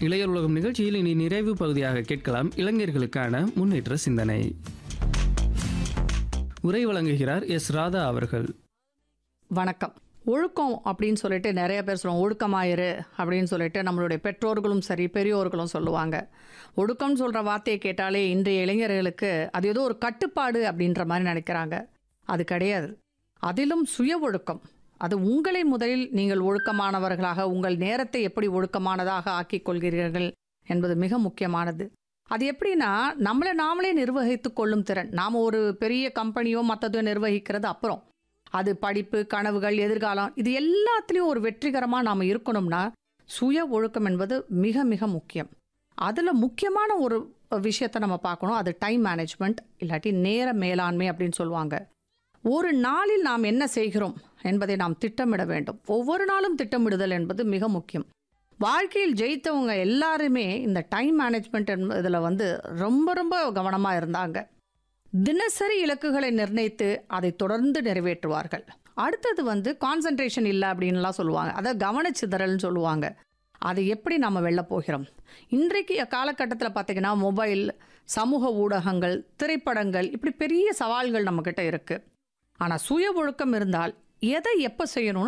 இளையர் உலகம் நிகழ்ச்சியில் இனி நிறைவு பகுதியாக கேட்கலாம் இளைஞர்களுக்கான முன்னேற்ற சிந்தனை உரை வழங்குகிறார் எஸ் ராதா அவர்கள் வணக்கம் ஒழுக்கம் அப்படின்னு சொல்லிட்டு நிறைய பேர் சொல்லுவாங்க ஒழுக்கமாயிரு அப்படின்னு சொல்லிட்டு நம்மளுடைய பெற்றோர்களும் சரி பெரியோர்களும் சொல்லுவாங்க ஒழுக்கம்னு சொல்கிற வார்த்தையை கேட்டாலே இன்றைய இளைஞர்களுக்கு அது ஏதோ ஒரு கட்டுப்பாடு அப்படின்ற மாதிரி நினைக்கிறாங்க அது கிடையாது அதிலும் சுய ஒழுக்கம் அது உங்களை முதலில் நீங்கள் ஒழுக்கமானவர்களாக உங்கள் நேரத்தை எப்படி ஒழுக்கமானதாக ஆக்கிக் கொள்கிறீர்கள் என்பது மிக முக்கியமானது அது எப்படின்னா நம்மளை நாமளே நிர்வகித்துக் கொள்ளும் திறன் நாம் ஒரு பெரிய கம்பெனியோ மற்றதோ நிர்வகிக்கிறது அப்புறம் அது படிப்பு கனவுகள் எதிர்காலம் இது எல்லாத்துலேயும் ஒரு வெற்றிகரமாக நாம் இருக்கணும்னா சுய ஒழுக்கம் என்பது மிக மிக முக்கியம் அதில் முக்கியமான ஒரு விஷயத்தை நம்ம பார்க்கணும் அது டைம் மேனேஜ்மெண்ட் இல்லாட்டி நேர மேலாண்மை அப்படின்னு சொல்லுவாங்க ஒரு நாளில் நாம் என்ன செய்கிறோம் என்பதை நாம் திட்டமிட வேண்டும் ஒவ்வொரு நாளும் திட்டமிடுதல் என்பது மிக முக்கியம் வாழ்க்கையில் ஜெயித்தவங்க எல்லாருமே இந்த டைம் மேனேஜ்மெண்ட் இதில் வந்து ரொம்ப ரொம்ப கவனமாக இருந்தாங்க தினசரி இலக்குகளை நிர்ணயித்து அதை தொடர்ந்து நிறைவேற்றுவார்கள் அடுத்தது வந்து கான்சன்ட்ரேஷன் இல்லை அப்படின்லாம் சொல்லுவாங்க அதை கவனச்சிதறல்னு சொல்லுவாங்க அதை எப்படி நம்ம வெளில போகிறோம் இன்றைக்கு காலகட்டத்தில் பார்த்தீங்கன்னா மொபைல் சமூக ஊடகங்கள் திரைப்படங்கள் இப்படி பெரிய சவால்கள் நம்மக்கிட்ட இருக்குது ஆனால் சுய ஒழுக்கம் இருந்தால் எதை எப்போ செய்யணும்னு